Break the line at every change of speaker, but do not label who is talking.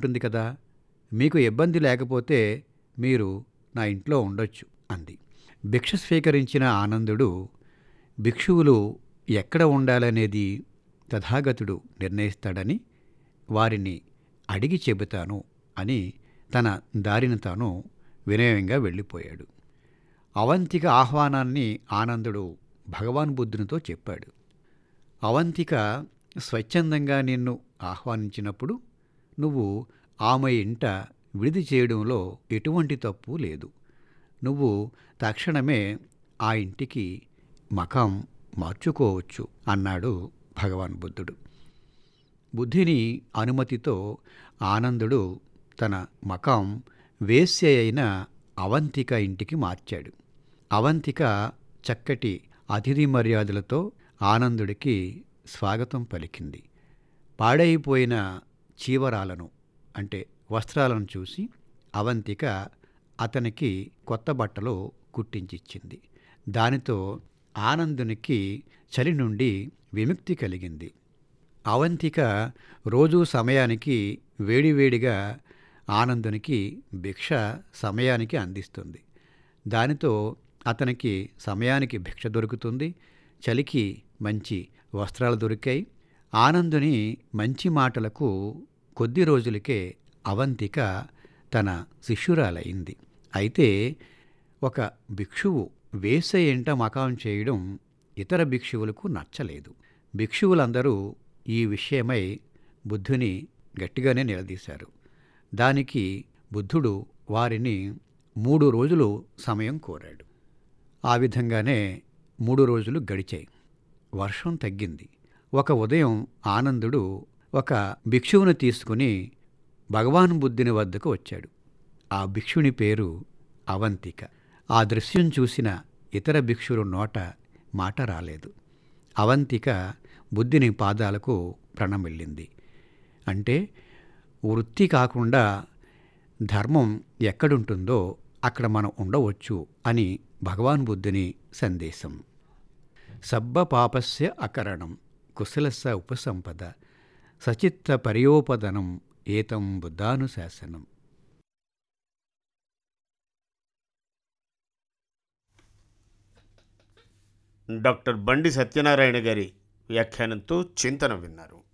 ఉంటుంది కదా మీకు ఇబ్బంది లేకపోతే మీరు నా ఇంట్లో ఉండొచ్చు అంది భిక్ష స్వీకరించిన ఆనందుడు భిక్షువులు ఎక్కడ ఉండాలనేది తథాగతుడు నిర్ణయిస్తాడని వారిని అడిగి చెబుతాను అని తన దారిన తాను వినయంగా వెళ్ళిపోయాడు అవంతిక ఆహ్వానాన్ని ఆనందుడు భగవాన్ బుద్ధునితో చెప్పాడు అవంతిక స్వచ్ఛందంగా నిన్ను ఆహ్వానించినప్పుడు నువ్వు ఆమె ఇంట విడిది చేయడంలో ఎటువంటి తప్పు లేదు నువ్వు తక్షణమే ఆ ఇంటికి మకాం మార్చుకోవచ్చు అన్నాడు భగవాన్ బుద్ధుడు బుద్ధిని అనుమతితో ఆనందుడు తన మకాం వేశ్య అయిన అవంతిక ఇంటికి మార్చాడు అవంతిక చక్కటి అతిథి మర్యాదలతో ఆనందుడికి స్వాగతం పలికింది పాడైపోయిన చీవరాలను అంటే వస్త్రాలను చూసి అవంతిక అతనికి కొత్త బట్టలు కుట్టించిచ్చింది దానితో ఆనందునికి చలి నుండి విముక్తి కలిగింది అవంతిక రోజూ సమయానికి వేడివేడిగా ఆనందునికి భిక్ష సమయానికి అందిస్తుంది దానితో అతనికి సమయానికి భిక్ష దొరుకుతుంది చలికి మంచి వస్త్రాలు దొరికాయి ఆనందుని మంచి మాటలకు కొద్ది రోజులకే అవంతిక తన శిష్యురాలైంది అయితే ఒక భిక్షువు వేస ఎంట మకాం చేయడం ఇతర భిక్షువులకు నచ్చలేదు భిక్షువులందరూ ఈ విషయమై బుద్ధుని గట్టిగానే నిలదీశారు దానికి బుద్ధుడు వారిని మూడు రోజులు సమయం కోరాడు ఆ విధంగానే మూడు రోజులు గడిచాయి వర్షం తగ్గింది ఒక ఉదయం ఆనందుడు ఒక భిక్షువుని తీసుకుని భగవాన్ బుద్ధుని వద్దకు వచ్చాడు ఆ భిక్షుని పేరు అవంతిక ఆ దృశ్యం చూసిన ఇతర భిక్షుల నోట మాట రాలేదు అవంతిక బుద్ధిని పాదాలకు ప్రణమిల్లింది అంటే వృత్తి కాకుండా ధర్మం ఎక్కడుంటుందో అక్కడ మనం ఉండవచ్చు అని భగవాన్ బుద్ధుని సందేశం సబ్బ పాపస్య అకరణం కుశలస్య ఉపసంపద సచిత్త పర్యోపదనం ఏతం బుద్ధానుశాసనం
డాక్టర్ బండి సత్యనారాయణ గారి వ్యాఖ్యానంతో చింతన విన్నారు